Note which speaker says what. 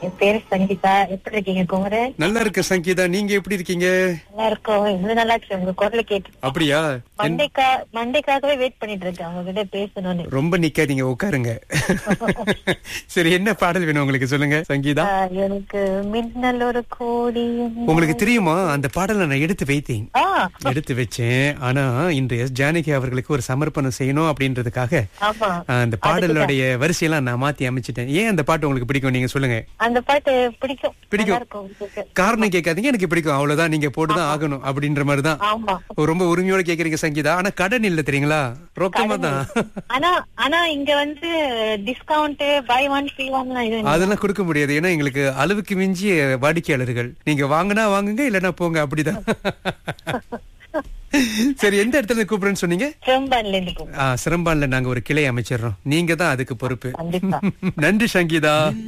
Speaker 1: என் பேரு சங்கீதா எப்படி இருக்கீங்க குமரன்
Speaker 2: நல்லா இருக்க சங்கீதா நீங்க எப்படி இருக்கீங்க
Speaker 1: நல்லா இருக்கோம் இது நல்லா இருக்கு உங்க குரல கேட்டு
Speaker 2: அப்படியா என்-
Speaker 1: மண்டேக்கா மண்டேக்காகவே வெயிட் பண்ணிட்டு இருக்கேன் உங்ககிட்ட பேசணும்னு
Speaker 2: ரொம்ப நிக்காதீங்க உட்காருங்க சரி என்ன பாடல் வேணும் உங்களுக்கு சொல்லுங்க சங்கீதா
Speaker 1: ஆஹ், எனக்கு மின்னல் ஒரு கோடி
Speaker 2: உங்களுக்கு தெரியுமா அந்த பாடலை நான் எடுத்து வைத்தேன்
Speaker 1: ஆ
Speaker 2: எடுத்து வச்சேன் ஆனா இன்று எஸ் ஜானகி அவர்களுக்கு ஒரு சமர்ப்பணம் செய்யணும் அப்படின்றதுக்காக
Speaker 1: ஆமா
Speaker 2: ஆஹ், அந்த பாடலுடைய வரிசையெல்லாம் நான் மாத்தி அமைச்சிட்டேன் ஏன் அந்த பாட்டு உங்களுக்கு பிடிக்கும் நீங்க சொல்லுங்க
Speaker 1: அந்த பாட்டு பிடிக்கும்
Speaker 2: பிடிக்கும்.
Speaker 1: நல்லா இருக்கும் கேட்க.
Speaker 2: காரணம் கேட்காதீங்க எனக்கு பிடிக்கும் அவ்வளவுதான் நீங்க போட்டுதான் ஆகணும் அப்படின்ற மாதிரிதான்
Speaker 1: ஆமா
Speaker 2: ரொம்ப உரிமையோட கேக்குறீங்க சங்கீதா ஆனா கடன் இல்ல தெரியுங்களா ரொக்கமா தான்
Speaker 1: ஆனா ஆனா இங்க வந்து discount buy one free one இது
Speaker 2: அதெல்லாம் கொடுக்க முடியாது ஏன்னா எங்களுக்கு அளவுக்கு மிஞ்சிய வாடிக்கையாளர்கள் நீங்க வாங்கினா வாங்குங்க இல்லனா போங்க அப்படிதான் சரி எந்த இடத்துல இருந்து கூப்பிடுறேன்னு சொன்னீங்க
Speaker 1: திரும்பன்ல இருந்து கூப்பிடுறேன்.
Speaker 2: ஆ, சிரம்பான்ல நாங்க ஒரு கிளை அமைச்சிடுறோம் நீங்க தான் அதுக்கு பொறுப்பு
Speaker 1: கண்டிப்பா
Speaker 2: நன்றி சங்கீதா